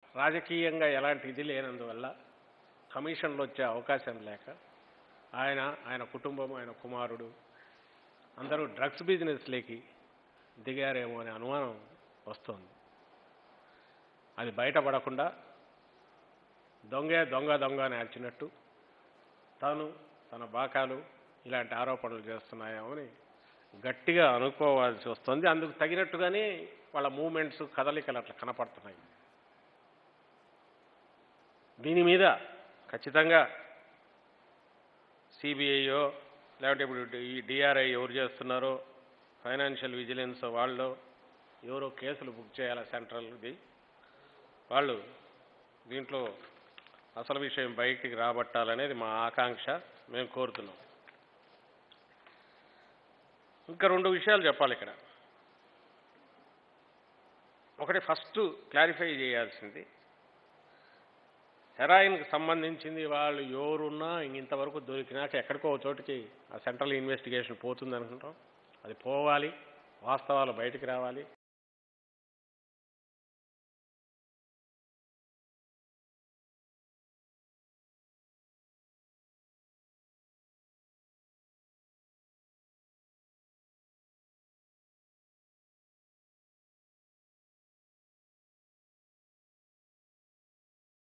రాజకీయంగా ఎలాంటి ఇది లేనందువల్ల కమిషన్లు వచ్చే అవకాశం లేక ఆయన ఆయన కుటుంబం ఆయన కుమారుడు అందరూ డ్రగ్స్ బిజినెస్లోకి దిగారేమో అనే అనుమానం వస్తుంది అది బయటపడకుండా దొంగే దొంగ దొంగ అని అరిచినట్టు తాను తన బాకాలు ఇలాంటి ఆరోపణలు చేస్తున్నాయేమో అని గట్టిగా అనుకోవాల్సి వస్తుంది అందుకు తగినట్టుగానే వాళ్ళ మూమెంట్స్ కదలికలు అట్లా కనపడుతున్నాయి దీని మీద ఖచ్చితంగా సిబిఐయో లేకపోతే ఇప్పుడు ఈ డిఆర్ఐ ఎవరు చేస్తున్నారో ఫైనాన్షియల్ విజిలెన్స్ వాళ్ళు ఎవరో కేసులు బుక్ చేయాలి సెంట్రల్ది వాళ్ళు దీంట్లో అసలు విషయం బయటికి రాబట్టాలనేది మా ఆకాంక్ష మేము కోరుతున్నాం ఇంకా రెండు విషయాలు చెప్పాలి ఇక్కడ ఒకటి ఫస్ట్ క్లారిఫై చేయాల్సింది హెరాయిన్కి సంబంధించింది వాళ్ళు ఎవరున్నా ఇంతవరకు దొరికినాక ఎక్కడికో ఒక చోటికి ఆ సెంట్రల్ ఇన్వెస్టిగేషన్ పోతుంది అనుకుంటాం అది పోవాలి వాస్తవాలు బయటికి రావాలి